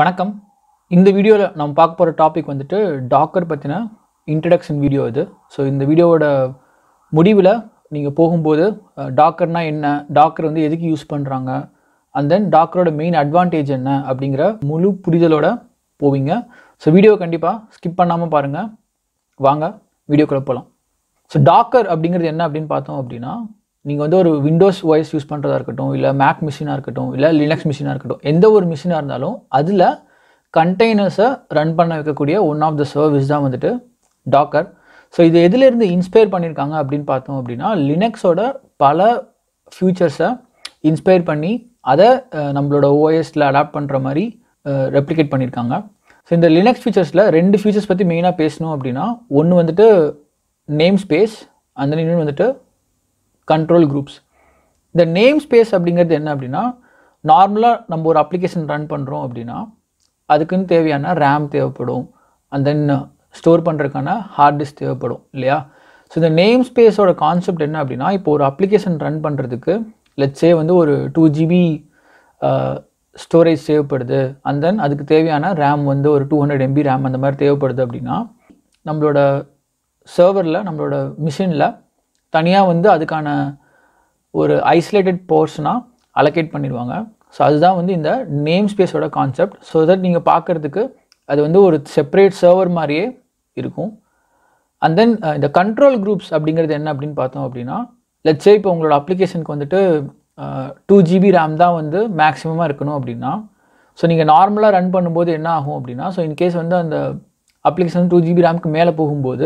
வணக்கம் இந்த வீடியோவில் நம்ம பார்க்க போகிற டாபிக் வந்துட்டு டாக்கர் பற்றின இன்ட்ரடக்ஷன் வீடியோ இது ஸோ இந்த வீடியோவோட முடிவில் நீங்கள் போகும்போது டாக்கர்னால் என்ன டாக்கர் வந்து எதுக்கு யூஸ் பண்ணுறாங்க அண்ட் தென் டாக்கரோட மெயின் அட்வான்டேஜ் என்ன அப்படிங்கிற முழு புரிதலோட போவீங்க ஸோ வீடியோ கண்டிப்பாக ஸ்கிப் பண்ணாமல் பாருங்கள் வாங்க வீடியோக்குள்ளே போகலாம் ஸோ டாக்கர் அப்படிங்கிறது என்ன அப்படின்னு பார்த்தோம் அப்படின்னா நீங்கள் வந்து ஒரு விண்டோஸ் வாய்ஸ் யூஸ் பண்ணுறதா இருக்கட்டும் இல்லை மேக் மிஷினாக இருக்கட்டும் இல்லை லினக்ஸ் மிஷினாக இருக்கட்டும் எந்த ஒரு மிஷினாக இருந்தாலும் அதில் கண்டெய்னர்ஸை ரன் பண்ண வைக்கக்கூடிய ஒன் ஆஃப் த சர்வீஸ் தான் வந்துட்டு டாக்கர் ஸோ இது எதுலேருந்து இன்ஸ்பயர் பண்ணியிருக்காங்க அப்படின்னு பார்த்தோம் அப்படின்னா லினக்ஸோட பல ஃபியூச்சர்ஸை இன்ஸ்பயர் பண்ணி அதை அஹ், நம்மளோட ஓஎஸில் அடாப்ட் பண்ணுற மாதிரி ரெப்ளிகேட் பண்ணியிருக்காங்க ஸோ இந்த லினக்ஸ் ஃபீச்சர்ஸில் ரெண்டு ஃபீச்சர்ஸ் பற்றி மெயினாக பேசணும் அப்படின்னா ஒன்று வந்துட்டு நேம் ஸ்பேஸ் அந்த இன்னொன்று வந்துட்டு கண்ட்ரோல் குரூப்ஸ் இந்த நேம் ஸ்பேஸ் அப்படிங்கிறது என்ன அப்படின்னா நார்மலாக நம்ம ஒரு அப்ளிகேஷன் ரன் பண்ணுறோம் அப்படின்னா அதுக்குன்னு தேவையான ரேம் தேவைப்படும் அண்ட் தென் ஸ்டோர் பண்ணுறதுக்கான ஹார்ட் டிஸ்க் தேவைப்படும் இல்லையா ஸோ இந்த நேம் ஸ்பேஸோட கான்செப்ட் என்ன அப்படின்னா இப்போ ஒரு அப்ளிகேஷன் ரன் பண்ணுறதுக்கு லெட்ஸே வந்து ஒரு டூ ஜிபி ஸ்டோரேஜ் தேவைப்படுது அண்ட் தென் அதுக்கு தேவையான ரேம் வந்து ஒரு டூ ஹண்ட்ரட் எம்பி ரேம் அந்த மாதிரி தேவைப்படுது அப்படின்னா நம்மளோட சர்வரில் நம்மளோட மிஷினில் தனியாக வந்து அதுக்கான ஒரு ஐசோலேட்டட் போர்ஷனாக அலோகேட் பண்ணிடுவாங்க ஸோ அதுதான் வந்து இந்த நேம் ஸ்பேஸோட கான்செப்ட் ஸோ தட் நீங்கள் பார்க்குறதுக்கு அது வந்து ஒரு செப்பரேட் சர்வர் மாதிரியே இருக்கும் அண்ட் தென் இந்த கண்ட்ரோல் குரூப்ஸ் அப்படிங்கிறது என்ன அப்படின்னு பார்த்தோம் அப்படின்னா லெட்ஸே இப்போ உங்களோட அப்ளிகேஷனுக்கு வந்துட்டு டூ ஜிபி ரேம் தான் வந்து மேக்ஸிமமாக இருக்கணும் அப்படின்னா ஸோ நீங்கள் நார்மலாக ரன் பண்ணும்போது என்ன ஆகும் அப்படின்னா ஸோ இன்கேஸ் வந்து அந்த அப்ளிகேஷன் டூ ஜிபி ரேம்க்கு மேலே போகும்போது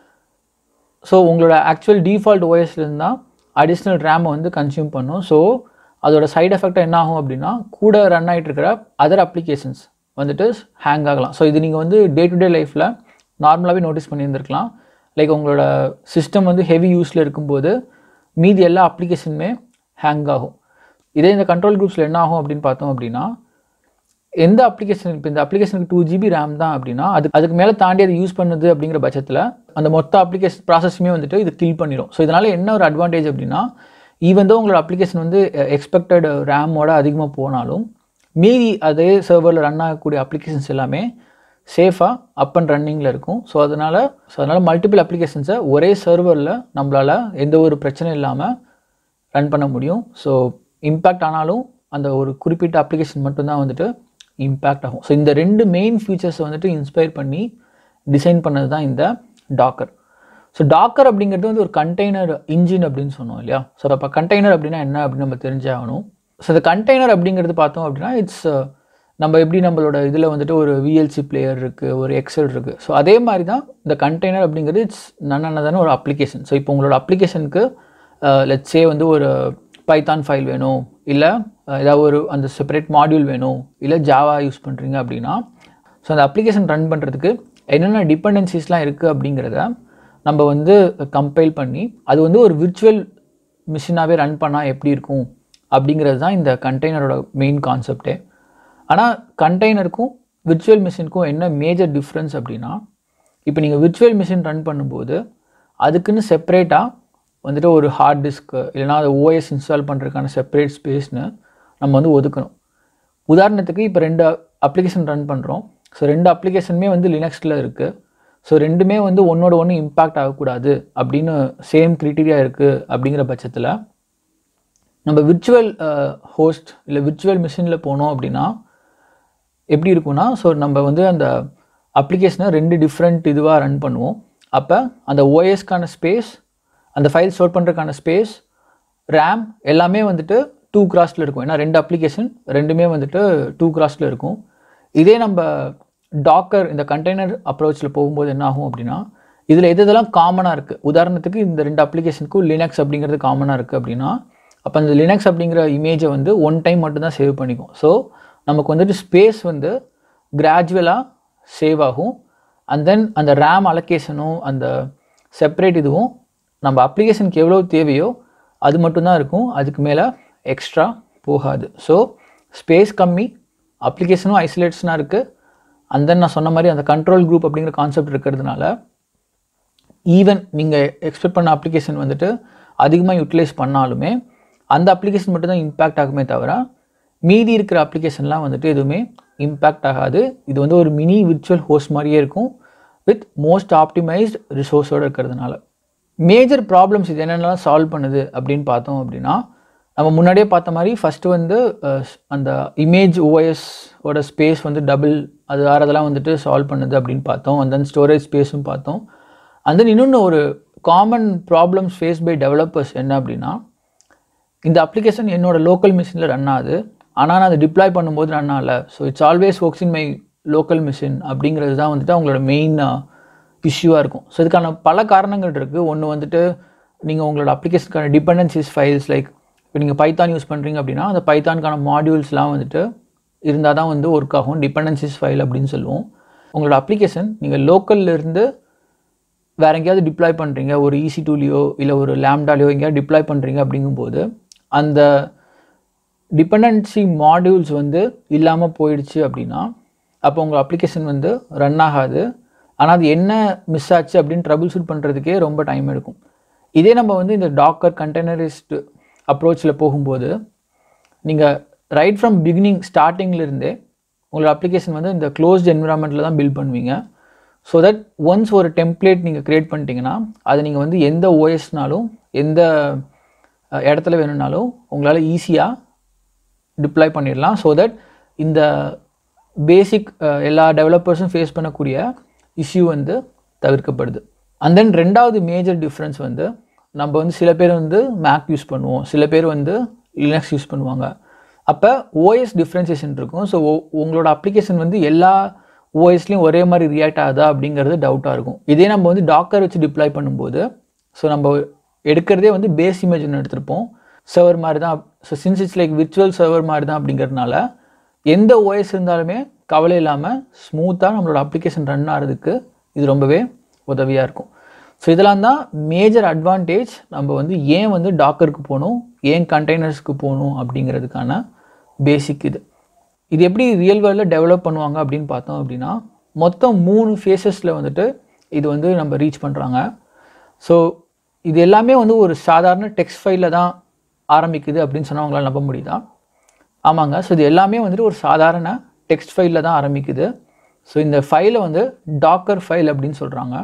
ஸோ உங்களோட ஆக்சுவல் டிஃபால்ட் ஓஎஸ்லேருந்து தான் அடிஷ்னல் ரேமை வந்து கன்சியூம் பண்ணும் ஸோ அதோட சைடு எஃபெக்டாக என்ன ஆகும் அப்படின்னா கூட ரன் ஆகிட்டு இருக்கிற அதர் அப்ளிகேஷன்ஸ் வந்துட்டு ஹேங் ஆகலாம் ஸோ இது நீங்கள் வந்து டே டு டே லைஃப்பில் நார்மலாகவே நோட்டீஸ் பண்ணியிருந்திருக்கலாம் லைக் உங்களோட சிஸ்டம் வந்து ஹெவி யூஸில் இருக்கும்போது மீதி எல்லா அப்ளிகேஷனுமே ஹேங் ஆகும் இதே இந்த கண்ட்ரோல் குரூப்ஸில் என்ன ஆகும் அப்படின்னு பார்த்தோம் அப்படின்னா எந்த அப்ளிகேஷன் இப்போ இந்த அப்ளிகேஷனுக்கு டூ ஜிபி ரேம் தான் அப்படின்னா அது அதுக்கு மேலே தாண்டி அதை யூஸ் பண்ணுது அப்படிங்கிற பட்சத்தில் அந்த மொத்த அப்ளிகேஷன் ப்ராசஸுமே வந்துட்டு இது கில் பண்ணிடும் ஸோ இதனால் என்ன ஒரு அட்வான்டேஜ் அப்படின்னா ஈவன் தான் உங்களோட அப்ளிகேஷன் வந்து எக்ஸ்பெக்டட் ரேமோட அதிகமாக போனாலும் மீதி அதே சர்வரில் ரன் ஆகக்கூடிய அப்ளிகேஷன்ஸ் எல்லாமே சேஃபாக அப் அண்ட் ரன்னிங்கில் இருக்கும் ஸோ அதனால் ஸோ அதனால் மல்டிபிள் அப்ளிகேஷன்ஸை ஒரே சர்வரில் நம்மளால் எந்த ஒரு பிரச்சனையும் இல்லாமல் ரன் பண்ண முடியும் ஸோ இம்பேக்ட் ஆனாலும் அந்த ஒரு குறிப்பிட்ட அப்ளிகேஷன் மட்டும்தான் வந்துட்டு இம்பேக்ட் ஆகும் ஸோ இந்த ரெண்டு மெயின் ஃபீச்சர்ஸை வந்துட்டு இன்ஸ்பயர் பண்ணி டிசைன் பண்ணது தான் இந்த டாக்கர் ஸோ டாக்கர் அப்படிங்கிறது வந்து ஒரு கண்டெய்னர் இன்ஜின் அப்படின்னு சொன்னோம் இல்லையா ஸோ அப்போ கண்டெய்னர் அப்படின்னா என்ன அப்படின்னு நம்ம தெரிஞ்சே ஆகணும் ஸோ இந்த கண்டெய்னர் அப்படிங்கிறது பார்த்தோம் அப்படின்னா இட்ஸ் நம்ம எப்படி நம்மளோட இதில் வந்துட்டு ஒரு விஎல்சி பிளேயர் இருக்குது ஒரு எக்ஸல் இருக்குது ஸோ அதே மாதிரி தான் இந்த கண்டெய்னர் அப்படிங்கிறது இட்ஸ் நன்னதான ஒரு அப்ளிகேஷன் ஸோ இப்போ உங்களோட அப்ளிகேஷனுக்கு லெட்ஸே வந்து ஒரு பைத்தான் ஃபைல் வேணும் இல்லை ஏதாவது ஒரு அந்த செப்பரேட் மாடியூல் வேணும் இல்லை ஜாவா யூஸ் பண்ணுறீங்க அப்படின்னா ஸோ அந்த அப்ளிகேஷன் ரன் பண்ணுறதுக்கு என்னென்ன டிபெண்டன்சிஸ்லாம் இருக்குது அப்படிங்கிறத நம்ம வந்து கம்பைல் பண்ணி அது வந்து ஒரு விர்ச்சுவல் மிஷினாகவே ரன் பண்ணால் எப்படி இருக்கும் அப்படிங்கிறது தான் இந்த கண்டெய்னரோட மெயின் கான்செப்டே ஆனால் கண்டெய்னருக்கும் விர்ச்சுவல் மிஷினுக்கும் என்ன மேஜர் டிஃப்ரென்ஸ் அப்படின்னா இப்போ நீங்கள் விர்ச்சுவல் மிஷின் ரன் பண்ணும்போது அதுக்குன்னு செப்பரேட்டாக வந்துட்டு ஒரு ஹார்ட் டிஸ்க்கு இல்லைனா அதை ஓஎஸ் இன்ஸ்டால் பண்ணுறதுக்கான செப்பரேட் ஸ்பேஸ்னு நம்ம வந்து ஒதுக்கணும் உதாரணத்துக்கு இப்போ ரெண்டு அப்ளிகேஷன் ரன் பண்ணுறோம் ஸோ ரெண்டு அப்ளிகேஷனுமே வந்து லினக்ஸில் இருக்குது ஸோ ரெண்டுமே வந்து ஒன்றோட ஒன்று இம்பேக்ட் ஆகக்கூடாது அப்படின்னு சேம் க்ரிட்டீரியா இருக்குது அப்படிங்கிற பட்சத்தில் நம்ம விர்ச்சுவல் ஹோஸ்ட் இல்லை விர்ச்சுவல் மிஷினில் போனோம் அப்படின்னா எப்படி இருக்கும்னா ஸோ நம்ம வந்து அந்த அப்ளிகேஷனை ரெண்டு டிஃப்ரெண்ட் இதுவாக ரன் பண்ணுவோம் அப்போ அந்த ஓஎஸ்க்கான ஸ்பேஸ் அந்த ஃபைல் ஸ்டோர் பண்ணுறதுக்கான ஸ்பேஸ் ரேம் எல்லாமே வந்துட்டு டூ கிராஸில் இருக்கும் ஏன்னா ரெண்டு அப்ளிகேஷன் ரெண்டுமே வந்துட்டு டூ கிராஸில் இருக்கும் இதே நம்ம டாக்கர் இந்த கண்டெய்னர் அப்ரோச்சில் போகும்போது என்ன ஆகும் அப்படின்னா இதில் எது இதெல்லாம் காமனாக இருக்குது உதாரணத்துக்கு இந்த ரெண்டு அப்ளிகேஷனுக்கும் லினக்ஸ் அப்படிங்கிறது காமனாக இருக்குது அப்படின்னா அப்போ அந்த லினக்ஸ் அப்படிங்கிற இமேஜை வந்து ஒன் டைம் மட்டும்தான் சேவ் பண்ணிக்கும் ஸோ நமக்கு வந்துட்டு ஸ்பேஸ் வந்து கிராஜுவலாக சேவ் ஆகும் அண்ட் தென் அந்த ரேம் அலோகேஷனும் அந்த செப்பரேட் இதுவும் நம்ம அப்ளிகேஷனுக்கு எவ்வளோ தேவையோ அது மட்டும்தான் இருக்கும் அதுக்கு மேலே எக்ஸ்ட்ரா போகாது ஸோ ஸ்பேஸ் கம்மி அப்ளிகேஷனும் ஐசோலேட்ஸனாக இருக்குது அண்ட் தென் நான் சொன்ன மாதிரி அந்த கண்ட்ரோல் குரூப் அப்படிங்கிற கான்செப்ட் இருக்கிறதுனால ஈவன் நீங்கள் எக்ஸ்பெக்ட் பண்ண அப்ளிகேஷன் வந்துட்டு அதிகமாக யூட்டிலைஸ் பண்ணாலுமே அந்த அப்ளிகேஷன் மட்டும் தான் இம்பேக்ட் ஆகுமே தவிர மீதி இருக்கிற அப்ளிகேஷன்லாம் வந்துட்டு எதுவுமே இம்பேக்ட் ஆகாது இது வந்து ஒரு மினி விர்ச்சுவல் ஹோஸ்ட் மாதிரியே இருக்கும் வித் மோஸ்ட் ஆப்டிமைஸ்ட் ரிசோர்ஸோடு இருக்கிறதுனால மேஜர் ப்ராப்ளம்ஸ் இது என்னென்னலாம் சால்வ் பண்ணுது அப்படின்னு பார்த்தோம் அப்படின்னா நம்ம முன்னாடியே பார்த்த மாதிரி ஃபஸ்ட்டு வந்து அஹ், அந்த இமேஜ் ஓஎஸ் ஓட ஸ்பேஸ் வந்து டபுள் அது ஆறதெல்லாம் வந்துட்டு சால்வ் பண்ணுது அப்படின்னு பார்த்தோம் and then ஸ்டோரேஜ் ஸ்பேஸும் பார்த்தோம் and then இன்னொன்று ஒரு common problems face by developers என்ன அப்படின்னா இந்த அப்ளிகேஷன் என்னோட லோக்கல் மிஷினில் ரன் ஆகுது ஆனால் நான் அதை டிப்ளாய் பண்ணும்போது ரன் ஆகல so it's always works in my local machine அப்படிங்கிறது தான் வந்துட்டு அவங்களோட மெயின் இஷ்யூவாக இருக்கும் ஸோ இதுக்கான பல காரணங்கள் இருக்குது ஒன்று வந்துட்டு நீங்கள் உங்களோட அப்ளிகேஷனுக்கான டிபெண்டன்சிஸ் ஃபைல்ஸ் லைக் இப்போ நீங்கள் பைத்தான் யூஸ் பண்ணுறீங்க அப்படின்னா அந்த பைத்தானுக்கான மாடியூல்ஸ்லாம் வந்துட்டு இருந்தால் தான் வந்து ஒர்க் ஆகும் டிபெண்டன்சிஸ் ஃபைல் அப்படின்னு சொல்லுவோம் உங்களோட அப்ளிகேஷன் நீங்கள் லோக்கல்ல இருந்து வேற எங்கேயாவது டிப்ளாய் பண்ணுறீங்க ஒரு ஈசி டூலியோ இல்லை ஒரு லேம்டாலையோ எங்கேயாவது டிப்ளாய் பண்ணுறீங்க அப்படிங்கும்போது அந்த டிபெண்டன்சி மாடியூல்ஸ் வந்து இல்லாமல் போயிடுச்சு அப்படின்னா அப்போ உங்கள் அப்ளிகேஷன் வந்து ரன் ஆகாது ஆனால் அது என்ன மிஸ் ஆச்சு அப்படின்னு ட்ரபிள் ஷூட் பண்ணுறதுக்கே ரொம்ப டைம் எடுக்கும் இதே நம்ம வந்து இந்த டாக்கர் கண்டெய்னரிஸ்ட் அப்ரோச்சில் போகும்போது நீங்கள் ரைட் ஃப்ரம் பிகினிங் இருந்தே உங்களோட அப்ளிகேஷன் வந்து இந்த க்ளோஸ்ட் என்விரான்மெண்ட்டில் தான் பில்ட் பண்ணுவீங்க ஸோ தட் ஒன்ஸ் ஒரு டெம்ப்ளேட் நீங்கள் க்ரியேட் பண்ணிட்டீங்கன்னா அதை நீங்கள் வந்து எந்த ஓஎஸ்னாலும் எந்த அஹ், இடத்துல வேணும்னாலும் உங்களால் ஈஸியாக டிப்ளாய் பண்ணிடலாம் ஸோ தட் இந்த பேசிக் எல்லா டெவலப்பர்ஸும் ஃபேஸ் பண்ணக்கூடிய இஷ்யூ வந்து தவிர்க்கப்படுது அண்ட் தென் ரெண்டாவது மேஜர் டிஃப்ரென்ஸ் வந்து நம்ம வந்து சில பேர் வந்து மேக் யூஸ் பண்ணுவோம் சில பேர் வந்து லினக்ஸ் யூஸ் பண்ணுவாங்க அப்போ ஓஎஸ் டிஃப்ரென்சியேஷன் இருக்கும் ஸோ உங்களோட அப்ளிகேஷன் வந்து எல்லா ஓஎஸ்லேயும் ஒரே மாதிரி ரியாக்ட் ஆகுதா அப்படிங்கிறது டவுட்டாக இருக்கும் இதே நம்ம வந்து டாக்கர் வச்சு டிப்ளாய் பண்ணும்போது ஸோ நம்ம எடுக்கிறதே வந்து பேஸ் இமேஜ் ஒன்று எடுத்திருப்போம் சர்வர் மாதிரி தான் so since it's like virtual server மாதிரி தான் அப்படிங்கிறதுனால எந்த ஓஎஸ் இருந்தாலுமே கவலை இல்லாமல் ஸ்மூத்தாக நம்மளோட அப்ளிகேஷன் ரன் ஆகிறதுக்கு இது ரொம்பவே உதவியாக இருக்கும் ஸோ இதெல்லாம் தான் மேஜர் அட்வான்டேஜ் நம்ம வந்து ஏன் வந்து டாக்கருக்கு போகணும் ஏன் கண்டெய்னர்ஸ்க்கு போகணும் அப்படிங்கிறதுக்கான பேசிக் இது இது எப்படி ரியல் வேர்ல்டில் டெவலப் பண்ணுவாங்க அப்படின்னு பார்த்தோம் அப்படின்னா மொத்தம் மூணு ஃபேஸஸில் வந்துட்டு இது வந்து நம்ம ரீச் பண்ணுறாங்க ஸோ இது எல்லாமே வந்து ஒரு சாதாரண டெக்ஸ்ட் ஃபைலில் தான் ஆரம்பிக்குது அப்படின்னு சொன்னால் உங்களால் நம்ப முடியுதா ஆமாங்க ஸோ இது எல்லாமே வந்துட்டு ஒரு சாதாரண டெக்ஸ்ட் ஃபைலில் தான் ஆரம்பிக்குது ஸோ இந்த ஃபைலை வந்து டாக்கர் ஃபைல் அப்படின்னு சொல்கிறாங்க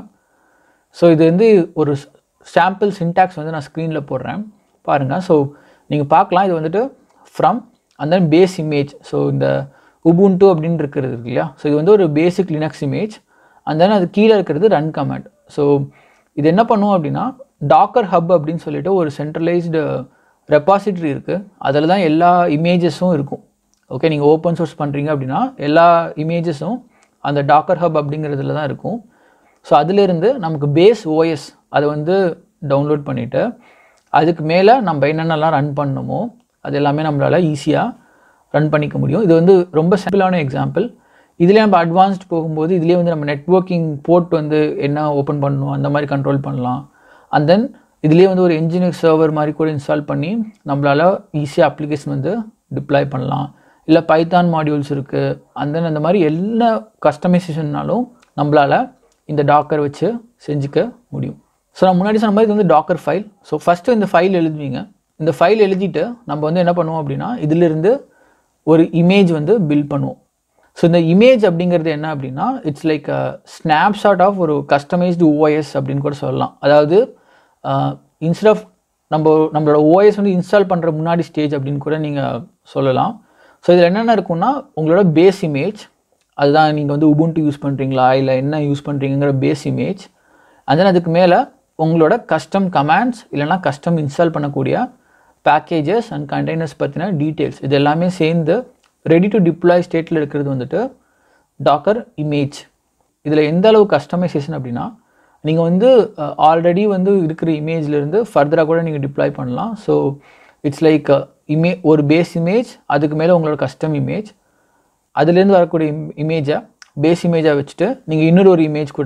ஸோ இது வந்து ஒரு சாம்பிள் சின்டாக்ஸ் வந்து நான் ஸ்க்ரீனில் போடுறேன் பாருங்கள் ஸோ நீங்கள் பார்க்கலாம் இது வந்துட்டு ஃப்ரம் அந்த பேஸ் இமேஜ் ஸோ இந்த உபுண்டு அப்படின்னு இருக்கிறது இருக்கு இல்லையா ஸோ இது வந்து ஒரு basic Linux image and then அது கீழே இருக்கிறது ரன் கமாண்ட் ஸோ இது என்ன பண்ணுவோம் அப்படின்னா டாக்கர் ஹப் அப்படின்னு சொல்லிட்டு ஒரு சென்ட்ரலைஸ்டு ரெப்பாசிட்டரி இருக்குது அதில் தான் எல்லா இமேஜஸும் இருக்கும் ஓகே நீங்கள் ஓப்பன் சோர்ஸ் பண்ணுறீங்க அப்படின்னா எல்லா இமேஜஸும் அந்த டாக்கர் ஹப் அப்படிங்கிறதுல தான் இருக்கும் ஸோ அதிலிருந்து நமக்கு பேஸ் ஓஎஸ் அதை வந்து டவுன்லோட் பண்ணிவிட்டு அதுக்கு மேலே நம்ம என்னென்னலாம் ரன் பண்ணணுமோ அது எல்லாமே நம்மளால் ஈஸியாக ரன் பண்ணிக்க முடியும் இது வந்து ரொம்ப சிம்பிளான எக்ஸாம்பிள் இதிலே நம்ம அட்வான்ஸ்ட் போகும்போது இதுலேயே வந்து நம்ம நெட்வொர்க்கிங் போர்ட் வந்து என்ன ஓப்பன் பண்ணணும் அந்த மாதிரி கண்ட்ரோல் பண்ணலாம் அண்ட் தென் இதுலேயே வந்து ஒரு என்ஜினியர் சர்வர் மாதிரி கூட இன்ஸ்டால் பண்ணி நம்மளால் ஈஸியாக அப்ளிகேஷன் வந்து டிப்ளாய் பண்ணலாம் இல்லை பைத்தான் மாடியூல்ஸ் இருக்குது அண்ட் தென் அந்த மாதிரி எல்லா கஸ்டமைசேஷன்னாலும் நம்மளால் இந்த டாக்கர் வச்சு செஞ்சுக்க முடியும் ஸோ நான் முன்னாடி சொன்ன மாதிரி இது வந்து டாக்கர் ஃபைல் ஸோ ஃபஸ்ட்டு இந்த ஃபைல் எழுதுவீங்க இந்த ஃபைல் எழுதிட்டு நம்ம வந்து என்ன பண்ணுவோம் அப்படின்னா இதிலிருந்து ஒரு இமேஜ் வந்து பில்ட் பண்ணுவோம் ஸோ இந்த இமேஜ் அப்படிங்கிறது என்ன அப்படின்னா இட்ஸ் லைக் ஸ்னாப்ஷாட் ஆஃப் ஒரு கஸ்டமைஸ்டு ஓஎஸ் அப்படின்னு கூட சொல்லலாம் அதாவது இன்ஸ்டெட் ஆஃப் நம்ம நம்மளோட ஓஎஸ் வந்து இன்ஸ்டால் பண்ணுற முன்னாடி ஸ்டேஜ் அப்படின்னு கூட நீங்கள் சொல்லலாம் ஸோ இதில் என்னென்ன இருக்குன்னா உங்களோட பேஸ் இமேஜ் அதுதான் நீங்கள் வந்து உபுண்டு யூஸ் பண்ணுறீங்களா இல்லை என்ன யூஸ் பண்ணுறீங்கிற பேஸ் இமேஜ் and then அதுக்கு மேலே உங்களோட கஸ்டம் கமாண்ட்ஸ் இல்லைனா கஸ்டம் இன்ஸ்டால் பண்ணக்கூடிய பேக்கேஜஸ் அண்ட் கண்டெய்னர்ஸ் பற்றின டீட்டெயில்ஸ் இது எல்லாமே சேர்ந்து ரெடி டு டிப்ளாய் ஸ்டேட்டில் இருக்கிறது வந்துட்டு டாக்கர் இமேஜ் இதில் எந்த அளவு கஸ்டமைசேஷன் அப்படின்னா நீங்கள் வந்து ஆல்ரெடி வந்து இருக்கிற இமேஜ்லேருந்து ஃபர்தராக கூட நீங்கள் டிப்ளாய் பண்ணலாம் ஸோ இட்ஸ் லைக் இமே ஒரு பேஸ் இமேஜ் அதுக்கு மேலே உங்களோட கஸ்டம் இமேஜ் அதுலேருந்து வரக்கூடிய இமேஜை பேஸ் இமேஜாக வச்சுட்டு நீங்கள் இன்னொரு ஒரு இமேஜ் கூட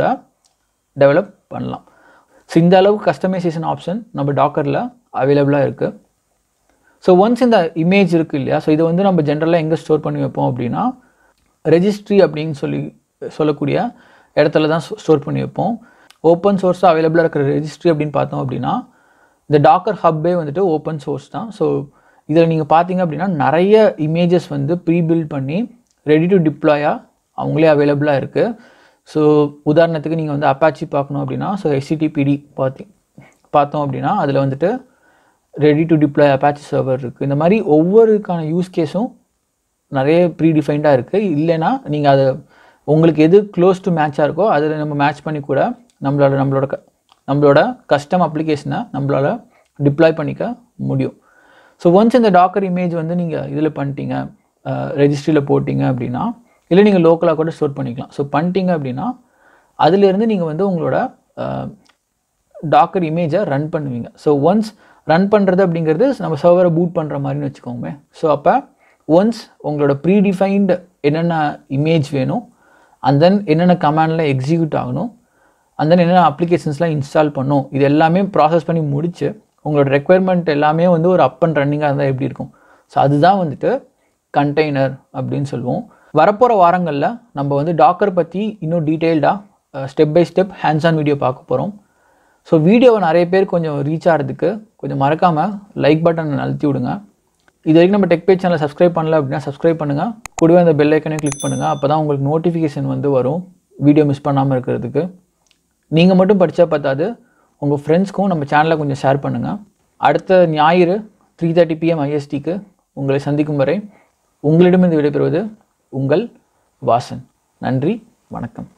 டெவலப் பண்ணலாம் ஸோ இந்த அளவுக்கு கஸ்டமைசேஷன் ஆப்ஷன் நம்ம டாக்கரில் அவைலபிளாக இருக்குது ஸோ ஒன்ஸ் இந்த இமேஜ் இருக்குது இல்லையா ஸோ இதை வந்து நம்ம ஜென்ரலாக எங்கே ஸ்டோர் பண்ணி வைப்போம் அப்படின்னா ரெஜிஸ்ட்ரி அப்படின்னு சொல்லி சொல்லக்கூடிய இடத்துல தான் ஸ்டோர் பண்ணி வைப்போம் ஓப்பன் சோர்ஸாக அவைலபிளாக இருக்கிற ரெஜிஸ்ட்ரி அப்படின்னு பார்த்தோம் அப்படின்னா இந்த டாக்கர் ஹப்பே வந்துட்டு ஓப்பன் சோர்ஸ் தான் ஸோ இதில் நீங்கள் பார்த்தீங்க அப்படின்னா நிறைய இமேஜஸ் வந்து ப்ரீ பில்ட் பண்ணி ரெடி டு டிப்ளாயாக அவங்களே அவைலபிளாக இருக்குது ஸோ உதாரணத்துக்கு நீங்கள் வந்து அப்பாச்சி பார்க்கணும் அப்படின்னா ஸோ எஸ்சிடிபிடி பார்த்தி பார்த்தோம் அப்படின்னா அதில் வந்துட்டு ready to deploy Apache server இருக்குது இந்த மாதிரி ஒவ்வொருக்கான யூஸ் கேஸும் நிறைய ப்ரீ டிஃபைன்டாக இருக்குது இல்லைன்னா நீங்கள் அதை உங்களுக்கு எது க்ளோஸ் டு மேட்சாக இருக்கோ அதில் நம்ம மேட்ச் பண்ணி கூட நம்மளோட நம்மளோட க நம்மளோட கஸ்டம் அப்ளிகேஷனை நம்மளால் டிப்ளாய் பண்ணிக்க முடியும் ஸோ ஒன்ஸ் இந்த டாக்கர் இமேஜ் வந்து நீங்கள் இதில் பண்ணிட்டீங்க ரெஜிஸ்ட்ரியில் போட்டிங்க அப்படின்னா இல்லை நீங்கள் லோக்கலாக கூட ஸ்டோர் பண்ணிக்கலாம் ஸோ பண்ணிட்டீங்க அப்படின்னா அதிலிருந்து நீங்கள் வந்து உங்களோட டாக்கர் இமேஜை ரன் பண்ணுவீங்க ஸோ ஒன்ஸ் ரன் பண்ணுறது அப்படிங்கிறது நம்ம சர்வரை பூட் பண்ணுற மாதிரின்னு வச்சுக்கோங்க ஸோ அப்போ ஒன்ஸ் உங்களோட ப்ரீடிஃபைன்டு என்னென்ன இமேஜ் வேணும் அண்ட் தென் என்னென்ன கமாண்டில் எக்ஸிக்யூட் ஆகணும் அண்ட் தென் என்னென்ன அப்ளிகேஷன்ஸ்லாம் இன்ஸ்டால் பண்ணும் இது எல்லாமே ப்ராசஸ் பண்ணி முடிச்சு உங்களோட ரெக்குயர்மெண்ட் எல்லாமே வந்து ஒரு அப் அண்ட் ரன்னிங்காக இருந்தால் எப்படி இருக்கும் ஸோ அதுதான் வந்துட்டு கண்டெய்னர் அப்படின்னு சொல்லுவோம் வரப்போகிற வாரங்களில் நம்ம வந்து டாக்கர் பற்றி இன்னும் டீட்டெயில்டாக step by step hands on video பார்க்க போகிறோம் ஸோ வீடியோவை நிறைய பேர் கொஞ்சம் ரீச் ஆகிறதுக்கு கொஞ்சம் மறக்காமல் லைக் பட்டன் அழுத்தி விடுங்க இது வரைக்கும் நம்ம டெக் பேஜ் சேனலை சப்ஸ்கிரைப் பண்ணல அப்படின்னா சப்ஸ்கிரைப் பண்ணுங்கள் கூடவே அந்த பெல் ஐக்கனே கிளிக் பண்ணுங்கள் அப்போ தான் உங்களுக்கு நோட்டிஃபிகேஷன் வந்து வரும் வீடியோ மிஸ் பண்ணாமல் இருக்கிறதுக்கு நீங்கள் மட்டும் படித்தா பார்த்தாது உங்கள் ஃப்ரெண்ட்ஸ்க்கும் நம்ம சேனலை கொஞ்சம் ஷேர் பண்ணுங்கள் அடுத்த ஞாயிறு த்ரீ தேர்ட்டி பிஎம் ஐஎஸ்டிக்கு உங்களை சந்திக்கும் வரை உங்களிடமிருந்து விடைபெறுவது உங்கள் வாசன் நன்றி வணக்கம்